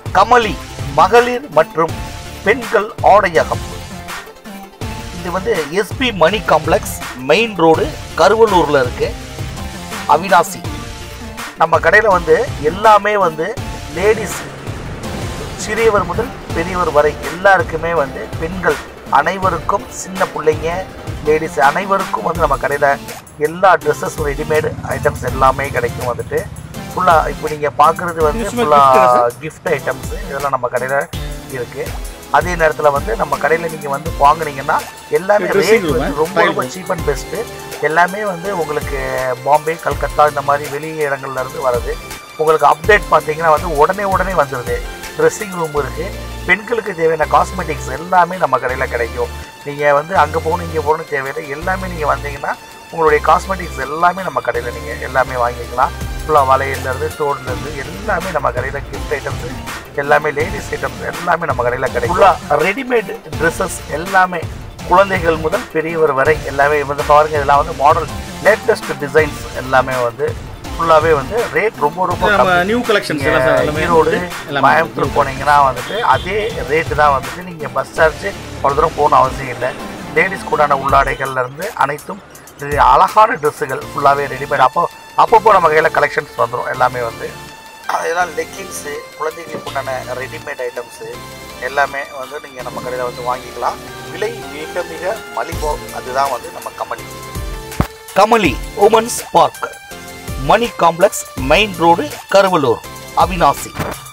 கமலி மகளிர் மற்றும் பெண்கள் ஆடையகம் இது வந்து SP Mani complex main road கருவலூரில் இருக்கு அவினாசி நம்ம கடையில் வந்து எல்லாமே வந்து லேடிஸ் சிறியவர் முதல் பெரியவர் வரை எல்லாருக்குமே வந்து பெண்கள் அனைவருக்கும் சின்ன பிள்ளைங்க லேடிஸ் அனைவருக்கும் வந்து நம்ம கடையில் எல்லா ட்ரெஸ்ஸஸ் ரெடிமேடு ஐட்டம்ஸ் எல்லாமே கிடைக்கும் வந்துட்டு ஃபுல்லாக இப்போ நீங்கள் பார்க்குறது வந்து Christmas ஃபுல்லாக கிஃப்ட் ஐட்டம்ஸு இதெல்லாம் நம்ம கடையில் இருக்குது அதே நேரத்தில் வந்து நம்ம கடையில் நீங்கள் வந்து வாங்குனீங்கன்னா எல்லாமே Dressing ரேட் room, வந்து ரொம்ப trial ரொம்ப room. சீப் அண்ட் பெஸ்ட்டு எல்லாமே வந்து உங்களுக்கு பாம்பே கல்கத்தா இந்த மாதிரி வெளி இடங்கள்ல இருந்து வருது உங்களுக்கு அப்டேட் பார்த்தீங்கன்னா வந்து உடனே உடனே வந்துடுது ட்ரெஸ்ஸிங் ரூம் இருக்குது பெண்களுக்கு தேவையான காஸ்மெட்டிக்ஸ் எல்லாமே நம்ம கடையில் கிடைக்கும் நீங்கள் வந்து அங்கே போகணும் இங்கே போகணும் தேவையில்லை எல்லாமே நீங்கள் வந்தீங்கன்னா உங்களுடைய காஸ்மெட்டிக்ஸ் எல்லாமே நம்ம கடையில் நீங்கள் எல்லாமே வாங்கிக்கலாம் ஃபுல்லாக வளையல்லேருந்து தோடுலேருந்து எல்லாமே நம்ம கடையில் கிஃப்ட் ஐட்டம்ஸு எல்லாமே லேடிஸ் ஐட்டம்ஸ் எல்லாமே நம்ம கடையில் கிடைக்கும் ஃபுல்லாக ரெடிமேட் ட்ரெஸ்ஸஸ் எல்லாமே குழந்தைகள் முதல் பெரியவர் வரை எல்லாமே வந்து பாருங்க இதெல்லாம் வந்து மாடல் லேட்டஸ்ட் டிசைன்ஸ் எல்லாமே வந்து ஃபுல்லாகவே வந்து ரேட் ரொம்ப ரொம்ப நம்ம கம்மி. நியூ கலெக்ஷன்ஸ் நீங்க எல்லாம் சார் எல்லாமே ஈரோடு வந்து எல்லாமே கோயம்புத்தூர் போனீங்கன்னா வந்துட்டு அதே ரேட்டு தான் வந்துட்டு நீங்கள் பஸ் சார்ஜ் அவ்வளோ தூரம் போகணும் அவசியம் இல்லை லேடிஸ் கூடான உள்ளாடைகள்ல இருந்து அனைத்தும் இது அழகான ட்ரெஸ்ஸுகள் ஃபுல்லாகவே ரெடிமேட் அப்போ அப்பப்போ நம்ம கையில் கலெக்ஷன்ஸ் வந்துடும் எல்லாமே வந்து இதெல்லாம் லெக்கின்ஸு குழந்தைகளுக்கு உண்டான ரெடிமேட் ஐட்டம்ஸு எல்லாமே வந்து நீங்கள் நம்ம கடையில் வந்து வாங்கிக்கலாம் விலை மிக மிக மலிவோ அதுதான் வந்து நம்ம Kamali Kamali women's park Mani complex main road Karuvalur Avinashi